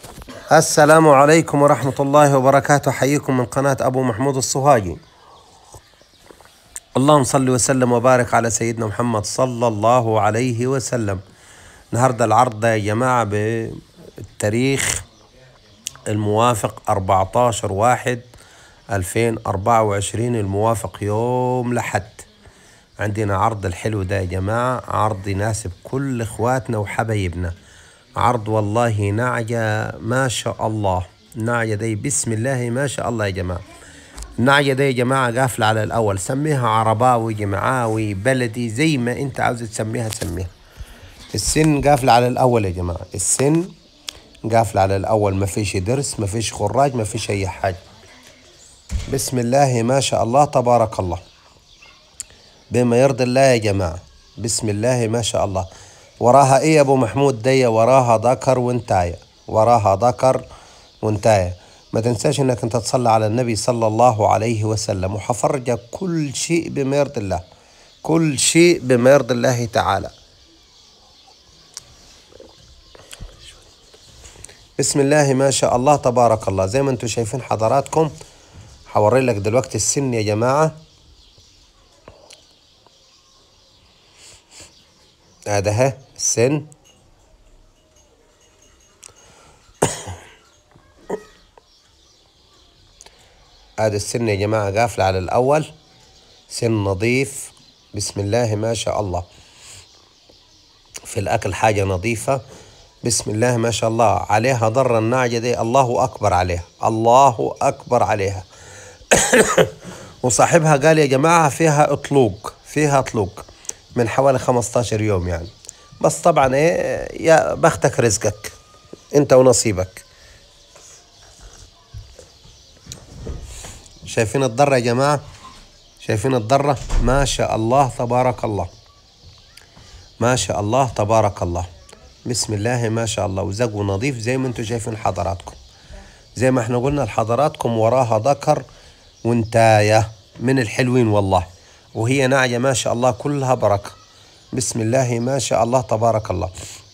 السلام عليكم ورحمة الله وبركاته حييكم من قناة أبو محمود الصهاجي اللهم صل وسلم وبارك على سيدنا محمد صلى الله عليه وسلم النهاردة العرض ده يا جماعة بالتاريخ الموافق 14 واحد 2024 الموافق يوم لحد عندنا عرض الحلو ده يا جماعة عرض يناسب كل اخواتنا وحبايبنا عرض والله نعجة ما شاء الله نعجة دي بسم الله ما شاء الله يا جماعة النعجة دي يا جماعة قافلة على الأول سميها عرباوي جمعاوي بلدي زي ما أنت عاوز تسميها سميها السن قافلة على الأول يا جماعة السن قافلة على الأول ما فيش درس ما فيش خراج ما فيش أي حاجة بسم الله ما شاء الله تبارك الله بما يرضي الله يا جماعة بسم الله ما شاء الله وراها ايه يا ابو محمود دي وراها ذكر وانتاية وراها ذكر وانتاية ما تنساش انك انت تصلي على النبي صلى الله عليه وسلم وحفرجك كل شيء بما يرضي الله كل شيء بما يرضي الله تعالى بسم الله ما شاء الله تبارك الله زي ما انتم شايفين حضراتكم هوري لك دلوقتي السن يا جماعه هذا ها السن هذا السن يا جماعة قافلة على الأول سن نظيف بسم الله ما شاء الله في الأكل حاجة نظيفة بسم الله ما شاء الله عليها ضر النعجة دي الله أكبر عليها الله أكبر عليها وصاحبها قال يا جماعة فيها اطلوق فيها اطلوق من حوالي 15 يوم يعني بس طبعا ايه يا بختك رزقك انت ونصيبك شايفين الضرة يا جماعة شايفين الضرة ما شاء الله تبارك الله ما شاء الله تبارك الله بسم الله ما شاء الله وزق نظيف زي ما انتم شايفين حضراتكم زي ما احنا قلنا لحضراتكم وراها ذكر وانتاية من الحلوين والله وهي ناعية ما شاء الله كلها بركة بسم الله ما شاء الله تبارك الله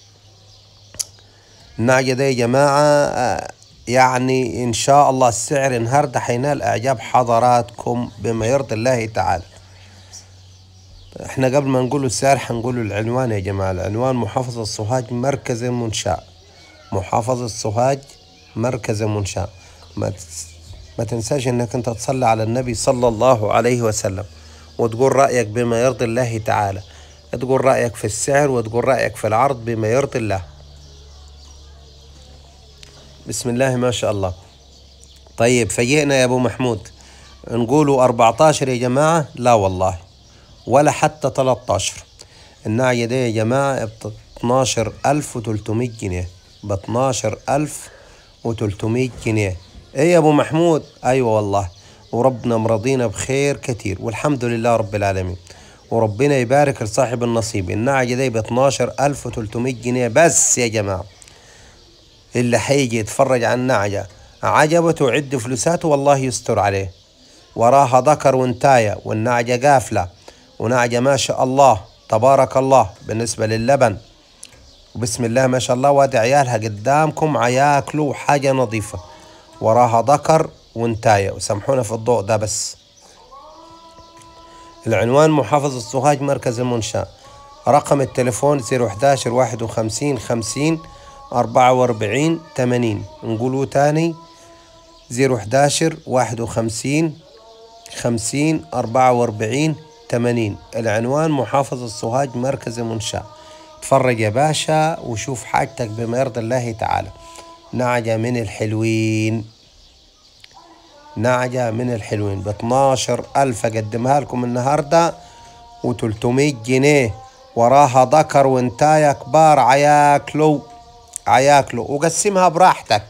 الناعية دي يا جماعة يعني إن شاء الله السعر النهاردة حينال إعجاب حضراتكم بما يرضي الله تعالى احنا قبل ما نقول السعر حنقول العنوان يا جماعة العنوان محافظة الصهاج مركز المنشاء محافظة الصهاج مركز المنشاء ما, ما تنساش انك انت تصلي على النبي صلى الله عليه وسلم وتقول رأيك بما يرضي الله تعالى تقول رأيك في السعر وتقول رأيك في العرض بما يرضي الله بسم الله ما شاء الله طيب فيئنا يا أبو محمود نقولوا 14 يا جماعة لا والله ولا حتى 13 الناعية دي يا جماعة ب 12300 جنيه ب 12300 جنيه ايه يا ابو محمود ايوه والله وربنا مرضينا بخير كتير والحمد لله رب العالمين وربنا يبارك لصاحب النصيب النعجة دي ب 12300 جنيه بس يا جماعة اللي حيجي يتفرج على النعجة عجبته وعد فلوساته والله يستر عليه وراها ذكر وانتاية والنعجة قافلة ونعجة ما شاء الله تبارك الله بالنسبة للبن وبسم الله ما شاء الله وادي عيالها قدامكم عياكلوا حاجة نظيفة وراها ذكر وانتاية وسامحونا في الضوء ده بس العنوان محافظة السوهاج مركز المنشاة رقم التليفون زيرو حداشر واحد وخمسين خمسين أربعة وأربعين تمانين نقولوا تاني زيرو حداشر واحد وخمسين خمسين أربعة وأربعين تمانين العنوان محافظة السوهاج مركز المنشاة تفرج يا باشا وشوف حاجتك بما يرضي الله تعالى نعجة من الحلوين نعجة من الحلوين ب 12 ألف أقدمها لكم النهاردة و300 جنيه وراها ذكر وانتايا كبار عياكلو عياكلو وقسمها براحتك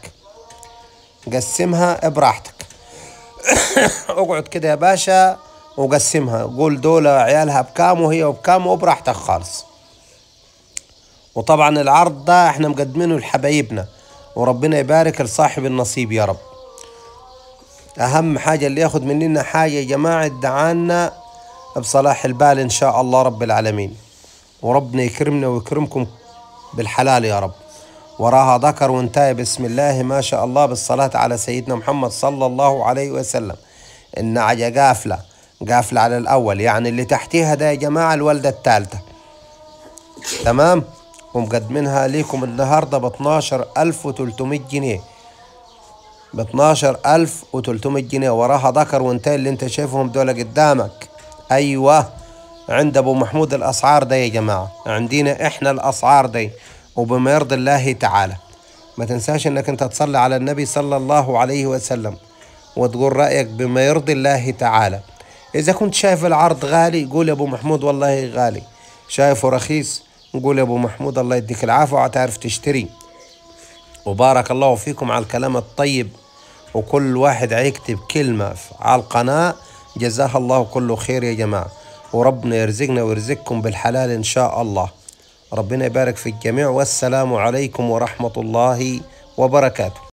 قسمها براحتك اقعد كده يا باشا وقسمها قول دول عيالها بكام وهي بكام وبراحتك خالص وطبعا العرض ده احنا مقدمينه لحبايبنا وربنا يبارك لصاحب النصيب يا رب اهم حاجة اللي ياخد مننا حاجة يا جماعة دعانا بصلاح البال ان شاء الله رب العالمين وربنا يكرمنا ويكرمكم بالحلال يا رب وراها ذكر وانتهى بسم الله ما شاء الله بالصلاة على سيدنا محمد صلى الله عليه وسلم النعجة قافلة قافلة على الأول يعني اللي تحتيها ده يا جماعة الوالدة الثالثة تمام ومقدمينها ليكم النهاردة ب 12300 جنيه ب 12300 جنيه وراها ذكر وانتهى اللي انت شايفهم دول قدامك ايوه عند ابو محمود الاسعار ده يا جماعه عندنا احنا الاسعار دي وبما يرضي الله تعالى ما تنساش انك انت تصلي على النبي صلى الله عليه وسلم وتقول رايك بما يرضي الله تعالى اذا كنت شايف العرض غالي قول يا ابو محمود والله غالي شايفه رخيص قول يا ابو محمود الله يديك العافيه وهتعرف تشتري وبارك الله فيكم على الكلام الطيب وكل واحد هيكتب كلمة على القناة جزاها الله كله خير يا جماعة وربنا يرزقنا ويرزقكم بالحلال إن شاء الله ربنا يبارك في الجميع والسلام عليكم ورحمة الله وبركاته